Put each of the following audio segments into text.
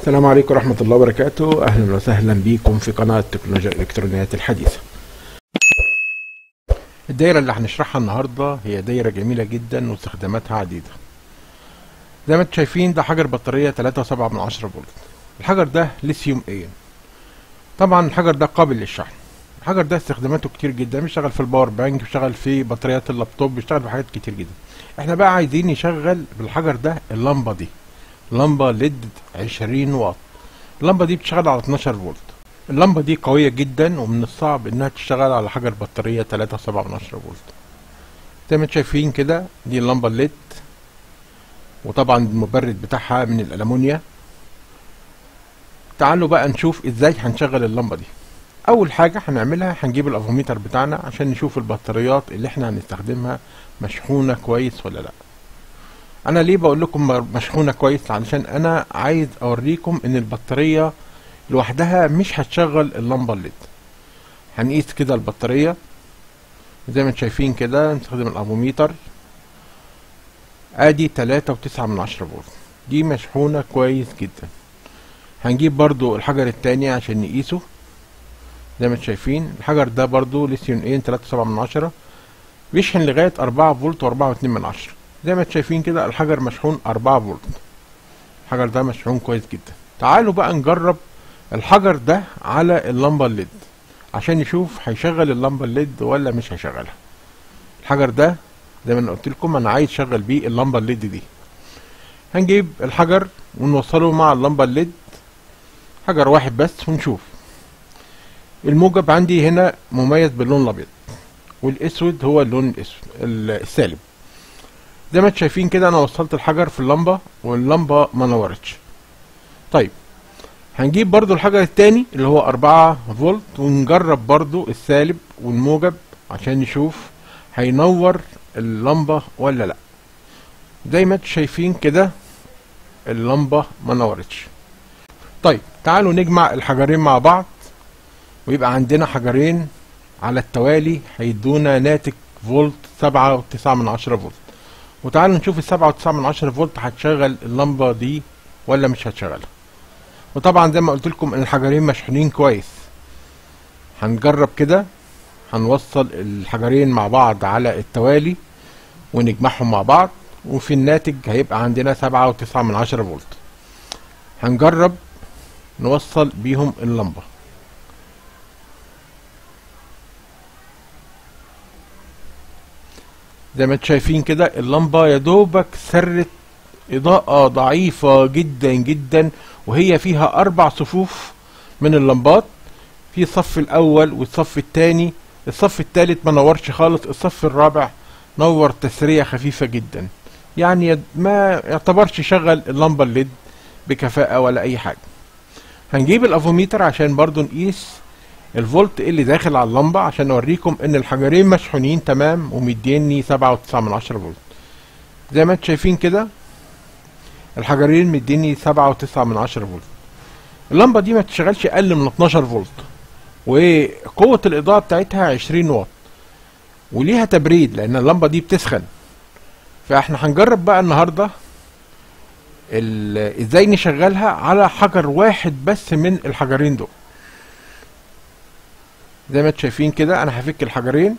السلام عليكم ورحمة الله وبركاته أهلا وسهلا بكم في قناة تكنولوجيا الإلكترونيات الحديثة الدايرة اللي هنشرحها النهاردة هي دايرة جميلة جدا واستخداماتها عديدة زي ما انتم شايفين ده حجر بطارية 3.7 من 10 فولت الحجر ده ليثيوم ايون طبعا الحجر ده قابل للشحن الحجر ده استخداماته كتير جدا بيشتغل في الباور بانك بيشتغل في بطاريات اللابتوب بيشتغل في حاجات كتير جدا احنا بقى عايزين نشغل بالحجر ده اللمبة دي لمبة ليد 20 واط اللمبة دي بتشتغل على 12 فولت اللمبة دي قوية جدا ومن الصعب انها تشتغل على حجر بطارية 3.7 من 10 فولت زي ما انتم شايفين كده دي اللمبة الليد وطبعا المبرد بتاعها من الالومنيا تعالوا بقى نشوف ازاي هنشغل اللمبة دي اول حاجة هنعملها هنجيب الافوميتر بتاعنا عشان نشوف البطاريات اللي احنا هنستخدمها مشحونة كويس ولا لا انا ليه بقول لكم مشحونة كويس علشان انا عايز اوريكم ان البطارية لوحدها مش هتشغل اللمبة الليد هنقيس كده البطارية زي ما انتم شايفين كده نستخدم الافوميتر ادي تلاتة وتسعة من عشرة فولت دي مشحونة كويس جدا هنجيب برضو الحجر التاني عشان نقيسه زي ما انتم شايفين الحجر ده برضو ليثيوم اين تلاتة وسبعة من عشرة بيشحن لغاية أربعة فولت وأربعة واتنين من عشرة زي ما انتم شايفين كده الحجر مشحون أربعة فولت الحجر ده مشحون كويس جدا تعالوا بقى نجرب الحجر ده على اللمبة الليد عشان نشوف هيشغل اللمبة الليد ولا مش هيشغلها الحجر ده زي ما انا قلت لكم انا عايز اشغل بيه اللمبة الليد دي هنجيب الحجر ونوصله مع اللمبة الليد حجر واحد بس ونشوف الموجب عندي هنا مميز باللون الابيض والاسود هو اللون الاسود السالب زي ما انتم شايفين كده انا وصلت الحجر في اللمبة واللمبة ما نورتش طيب هنجيب برضو الحجر التاني اللي هو أربعة فولت ونجرب برضو السالب والموجب عشان نشوف هينور اللمبة ولا لا زي ما انتم شايفين كده اللمبة ما نورتش طيب تعالوا نجمع الحجرين مع بعض ويبقى عندنا حجرين على التوالي هيدونا ناتج فولت سبعة وتسعة من عشرة فولت وتعالوا نشوف السبعة وتسعة من عشرة فولت هتشغل اللمبة دي ولا مش هتشغلها وطبعا زي ما قلت لكم ان الحجرين مشحونين كويس هنجرب كده هنوصل الحجرين مع بعض على التوالي ونجمعهم مع بعض وفي الناتج هيبقى عندنا سبعة وتسعة من عشرة فولت هنجرب نوصل بيهم اللمبة زي ما انتم شايفين كده اللمبة يا دوبك سرت إضاءة ضعيفة جدا جدا وهي فيها أربع صفوف من اللمبات في الصف الأول والصف الثاني الصف الثالث ما نورش خالص الصف الرابع نور تسرية خفيفة جدا يعني ما يعتبرش شغل اللمبة الليد بكفاءة ولا أي حاجة هنجيب الأفوميتر عشان برضو نقيس الفولت اللي داخل على اللمبة عشان أوريكم إن الحجرين مشحونين تمام ومديني سبعة وتسعة من عشرة فولت زي ما انتم شايفين كده الحجرين مديني سبعة وتسعة من عشرة فولت اللمبة دي ما تشتغلش أقل من 12 فولت وقوة الإضاءة بتاعتها 20 واط وليها تبريد لأن اللمبة دي بتسخن فاحنا هنجرب بقى النهاردة ازاي نشغلها على حجر واحد بس من الحجرين دول زي ما انتم شايفين كده انا هفك الحجرين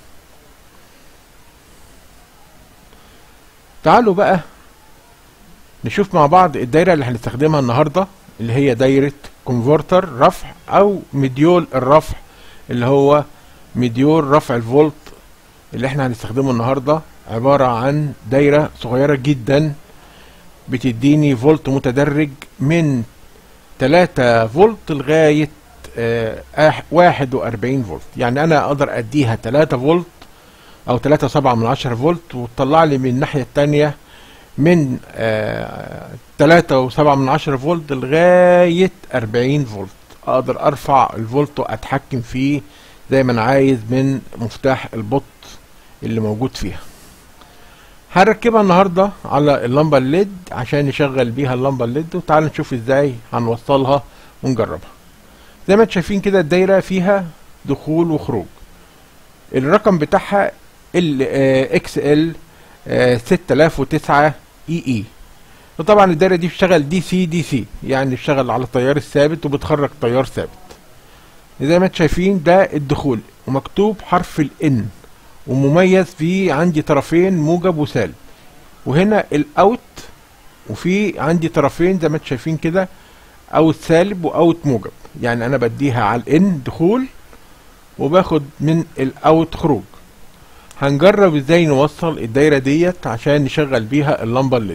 تعالوا بقى نشوف مع بعض الدايرة اللي هنستخدمها النهاردة اللي هي دايرة كونفرتر رفع او مديول الرفع اللي هو مديول رفع الفولت اللي احنا هنستخدمه النهاردة عبارة عن دايرة صغيرة جدا بتديني فولت متدرج من 3 فولت لغاية آه واحد وأربعين فولت يعني أنا أقدر أديها 3 فولت أو 3 سبعة من عشرة فولت وتطلع لي من الناحية التانية من آه 3 وسبعة من عشرة فولت لغاية 40 فولت أقدر أرفع الفولت وأتحكم فيه زي ما أنا عايز من مفتاح البوت اللي موجود فيها هنركبها النهاردة على اللمبة الليد عشان نشغل بيها اللمبة الليد وتعالوا نشوف ازاي هنوصلها ونجربها زي ما انتم شايفين كده الدايرة فيها دخول وخروج الرقم بتاعها ال اكس ال 6009 اي اي وطبعا الدايره دي بتشتغل دي سي دي سي يعني بتشتغل على التيار الثابت وبتخرج تيار ثابت زي ما انتم شايفين ده الدخول ومكتوب حرف الان ومميز فيه عندي طرفين موجب وسالب وهنا الاوت وفي عندي طرفين زي ما انتم شايفين كده اوت سالب واوت موجب يعني انا بديها على الان دخول وباخد من الاوت خروج هنجرب ازاي نوصل الدايره ديت عشان نشغل بيها اللمبه الليد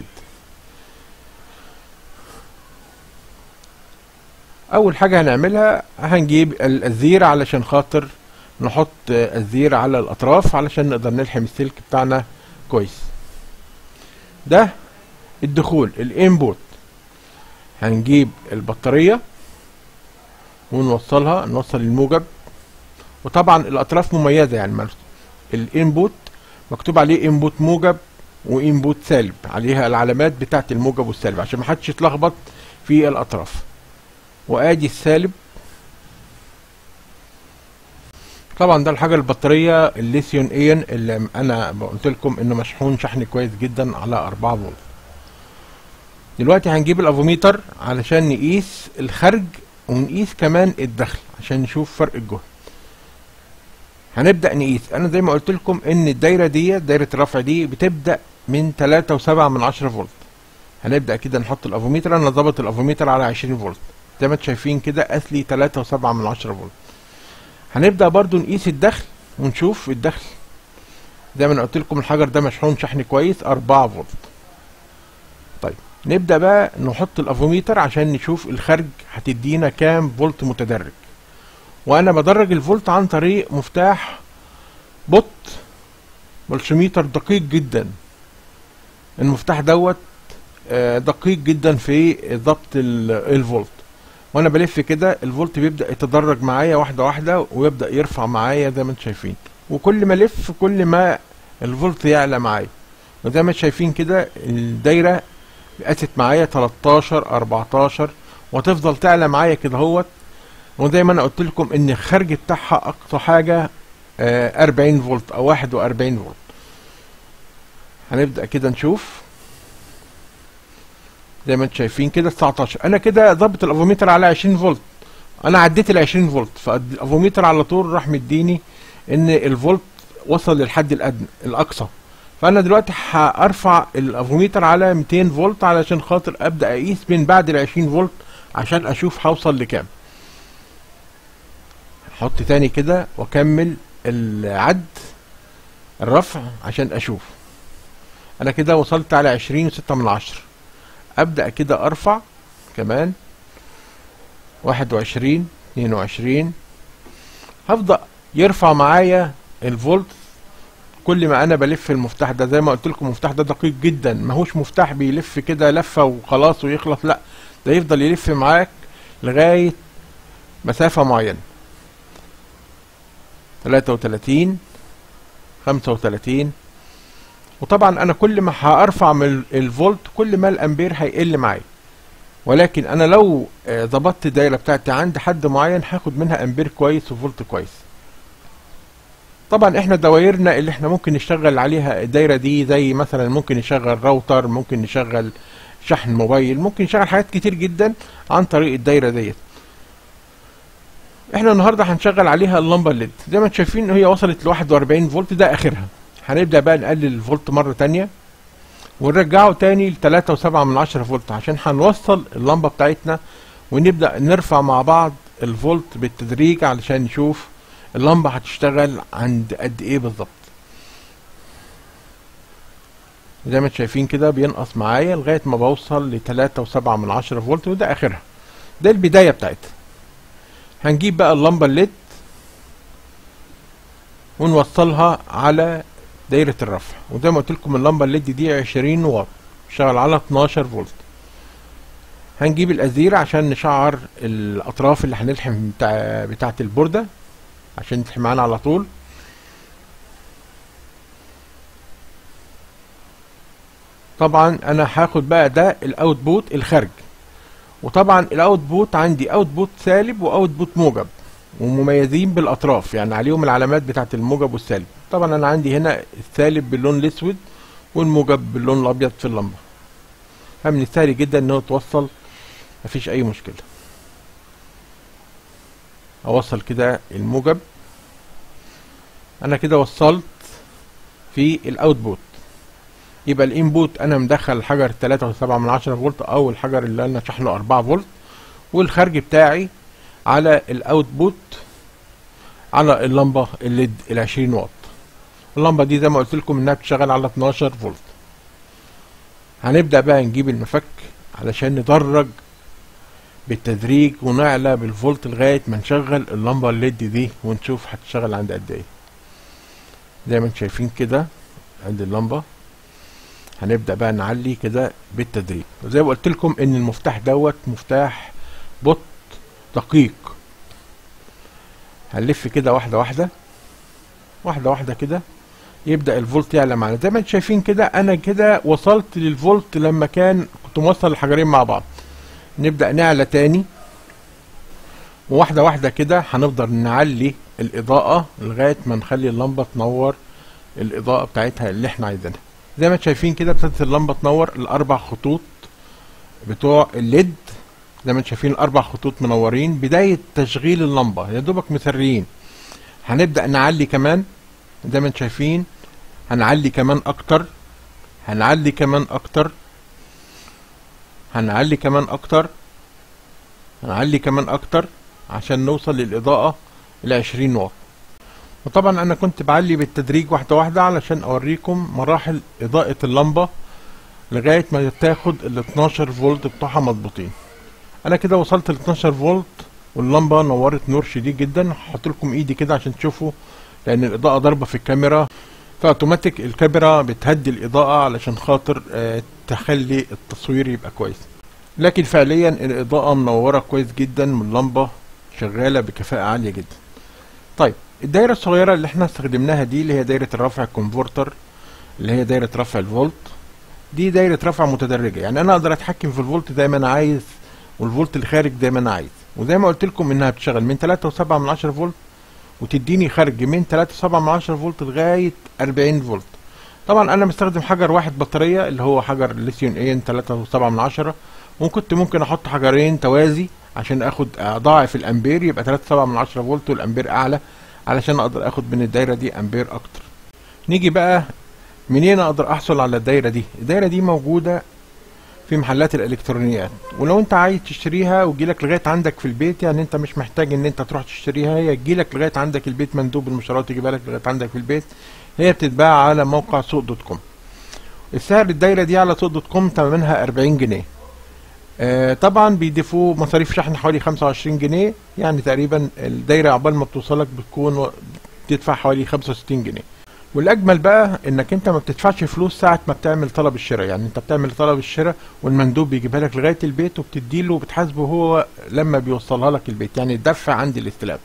اول حاجه هنعملها هنجيب الزير علشان خاطر نحط الزير على الاطراف علشان نقدر نلحم السلك بتاعنا كويس ده الدخول الانبوت هنجيب البطاريه ونوصلها نوصل الموجب وطبعا الاطراف مميزه يعني الانبوت مكتوب عليه انبوت موجب وانبوت سالب عليها العلامات بتاعه الموجب والسالب عشان محدش يتلخبط في الاطراف وادي السالب طبعا ده الحاجه البطاريه الليثيوم ايون اللي انا قلت لكم انه مشحون شحن كويس جدا على 4 فولت دلوقتي هنجيب الافوميتر علشان نقيس الخرج ونقيس كمان الدخل عشان نشوف فرق الجهد هنبدا نقيس انا زي ما قلت لكم ان الدايره دي دايره الرفع دي بتبدا من 3.7 من 10 فولت هنبدا كده نحط الافوميتر انا ظابط الافوميتر على 20 فولت زي ما انتم شايفين كده قاسلي 3.7 من 10 فولت هنبدا برضو نقيس الدخل ونشوف الدخل زي ما انا قلت لكم الحجر ده مشحون شحن كويس 4 فولت طيب نبدا بقى نحط الافوميتر عشان نشوف الخارج هتدينا كام فولت متدرج وانا بدرج الفولت عن طريق مفتاح بوت ملشميتر دقيق جدا المفتاح دوت دقيق جدا في ضبط الفولت وانا بلف كده الفولت بيبدا يتدرج معايا واحده واحده ويبدا يرفع معايا زي ما انتم شايفين وكل ما الف كل ما الفولت يعلى معايا وزي ما انتم شايفين كده الدايره قاست معايا 13 14 وتفضل تعلى معايا كده اهوت وزي ما انا قلت لكم ان الخرج بتاعها اقصى حاجه آه 40 فولت او 41 فولت هنبدا كده نشوف زي ما انتم شايفين كده 19 انا كده ظابط الافوميتر على 20 فولت انا عديت ال 20 فولت فالافوميتر على طول راح مديني ان الفولت وصل للحد الادنى الاقصى فانا دلوقتي هارفع الافوميتر على 200 فولت علشان خاطر ابدا اقيس من بعد ال 20 فولت عشان اشوف هوصل لكام احط تاني كده واكمل العد الرفع عشان اشوف انا كده وصلت على 20 وستة من عشرة ابدا كده ارفع كمان واحد وعشرين اتنين وعشرين هفضل يرفع معايا الفولت كل ما انا بلف المفتاح ده زي ما قلت لكم المفتاح ده دقيق جدا ماهوش مفتاح بيلف كده لفه وخلاص ويخلص لا ده يفضل يلف معاك لغايه مسافه معينه 33 35 وطبعا انا كل ما هارفع من الفولت كل ما الامبير هيقل معايا ولكن انا لو ظبطت الدايره بتاعتي عند حد معين هاخد منها امبير كويس وفولت كويس طبعا احنا دوايرنا اللي احنا ممكن نشتغل عليها الدايره دي زي مثلا ممكن نشغل راوتر ممكن نشغل شحن موبايل ممكن نشغل حاجات كتير جدا عن طريق الدايره ديت احنا النهارده هنشغل عليها اللمبه الليد زي ما انتم شايفين هي وصلت ل 41 فولت ده اخرها هنبدا بقى نقلل الفولت مره تانية ونرجعه تاني ل 3.7 من 10 فولت عشان هنوصل اللمبه بتاعتنا ونبدا نرفع مع بعض الفولت بالتدريج علشان نشوف اللمبه هتشتغل عند قد ايه بالظبط زي ما انتم شايفين كده بينقص معايا لغايه ما بوصل ل 3.7 من 10 فولت وده اخرها ده البدايه بتاعتها هنجيب بقى اللمبه الليد ونوصلها على دايرة الرفع وزي ما قلت لكم اللمبة الليد دي 20 واط شغال على 12 فولت هنجيب الازير عشان نشعر الاطراف اللي هنلحم بتاع بتاعة البوردة عشان تلحم معانا على طول طبعا انا هاخد بقى ده الاوتبوت الخارج وطبعا الاوتبوت عندي اوتبوت سالب واوتبوت موجب ومميزين بالاطراف يعني عليهم العلامات بتاعه الموجب والسالب طبعا انا عندي هنا السالب باللون الاسود والموجب باللون الابيض في اللمبه فمن السهل جدا انه توصل مفيش اي مشكله اوصل كده الموجب انا كده وصلت في الاوتبوت يبقى الانبوت انا مدخل الحجر 3.7 من 10 فولت او الحجر اللي انا شحنه 4 فولت والخارج بتاعي على الاوتبوت على اللمبه الليد ال 20 واط اللمبه دي زي ما قلت لكم انها بتشتغل على 12 فولت هنبدا بقى نجيب المفك علشان ندرج بالتدريج ونعلى بالفولت لغايه ما نشغل اللمبه الليد دي ونشوف هتشتغل عند قد ايه زي ما انتم شايفين كده عند اللمبه هنبدا بقى نعلي كده بالتدريج وزي ما قلت لكم ان المفتاح دوت مفتاح بط دقيق هنلف كده واحده واحده واحده واحده كده يبدا الفولت يعلى معانا زي ما انتم شايفين كده انا كده وصلت للفولت لما كان كنت موصل الحجرين مع بعض نبدا نعلى تاني وواحده واحده كده هنفضل نعلي الاضاءه لغايه ما نخلي اللمبه تنور الاضاءه بتاعتها اللي احنا عايزينها زي ما انتم شايفين كده ابتدت اللمبه تنور الاربع خطوط بتوع الليد زي ما انتم شايفين الاربع خطوط منورين بدايه تشغيل اللمبه يا دوبك مسريين هنبدا نعلي كمان زي ما انتم شايفين هنعلي كمان اكتر هنعلي كمان اكتر هنعلي كمان اكتر هنعلي كمان اكتر عشان نوصل للاضاءه ل 20 واط وطبعا انا كنت بعلي بالتدريج واحده واحده علشان اوريكم مراحل اضاءه اللمبه لغايه ما تاخد ال 12 فولت بتوعها مظبوطين انا كده وصلت ل 12 فولت واللمبه نورت نور شديد جدا هحط لكم ايدي كده عشان تشوفوا لان الاضاءه ضاربه في الكاميرا فاوتوماتيك الكاميرا بتهدي الاضاءه علشان خاطر آه تخلي التصوير يبقى كويس لكن فعليا الاضاءه منوره كويس جدا واللمبه شغاله بكفاءه عاليه جدا طيب الدايره الصغيره اللي احنا استخدمناها دي اللي هي دايره الرفع الكونفرتر اللي هي دايره رفع الفولت دي دايره رفع متدرجه يعني انا اقدر اتحكم في الفولت زي ما انا عايز والفولت اللي خارج زي ما انا عايز وزي ما قلت لكم انها بتشتغل من 3.7 من 10 فولت وتديني خارج من 3.7 من 10 فولت لغايه 40 فولت طبعا انا مستخدم حجر واحد بطاريه اللي هو حجر ليثيوم اين 3.7 من 10 وكنت ممكن احط حجرين توازي عشان اخد اضاعف الامبير يبقى 3.7 من 10 فولت والامبير اعلى علشان اقدر اخد من الدايره دي امبير اكتر نيجي بقى منين اقدر احصل على الدايره دي الدايره دي موجوده في محلات الالكترونيات ولو انت عايز تشتريها وتجيلك لغايه عندك في البيت يعني انت مش محتاج ان انت تروح تشتريها هي تجيلك لغايه عندك البيت مندوب المشتريات يجيبها لك لغايه عندك في البيت هي بتتباع على موقع سوق دوت كوم السعر الدايره دي على سوق دوت كوم ثمنها 40 جنيه آه طبعا بيضيفوا مصاريف شحن حوالي 25 جنيه يعني تقريبا الدايره عقبال ما بتوصلك بتكون بتدفع حوالي 65 جنيه والاجمل بقى انك انت ما بتدفعش فلوس ساعه ما بتعمل طلب الشراء يعني انت بتعمل طلب الشراء والمندوب بيجيبها لك لغايه البيت وبتديله وبتحاسبه هو لما بيوصلها لك البيت يعني الدفع عند الاستلام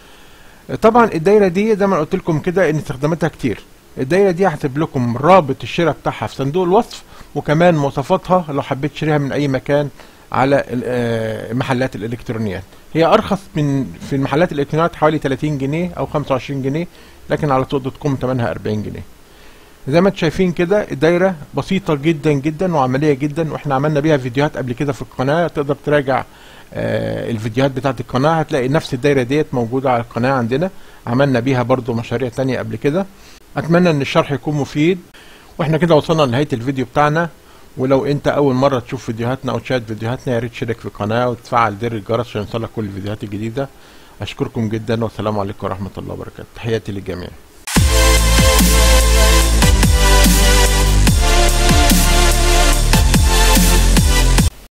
طبعا الدايره دي زي ما قلت لكم كده ان استخداماتها كتير الدايره دي هسيب لكم رابط الشراء بتاعها في صندوق الوصف وكمان مواصفاتها لو حبيت تشتريها من اي مكان على محلات الالكترونيات هي ارخص من في المحلات الالكترونيات حوالي 30 جنيه او 25 جنيه لكن على سوق دوت كوم ثمنها 40 جنيه زي ما انتم شايفين كده الدايره بسيطه جدا جدا وعمليه جدا واحنا عملنا بيها فيديوهات قبل كده في القناه تقدر تراجع آه الفيديوهات بتاعت القناه هتلاقي نفس الدايره ديت موجوده على القناه عندنا عملنا بيها برضو مشاريع تانية قبل كده اتمنى ان الشرح يكون مفيد واحنا كده وصلنا لنهايه الفيديو بتاعنا ولو انت اول مره تشوف فيديوهاتنا او تشاهد فيديوهاتنا يا ريت تشترك في القناه وتفعل زر الجرس عشان يوصلك كل الفيديوهات الجديده اشكركم جدا والسلام عليكم ورحمه الله وبركاته تحياتي للجميع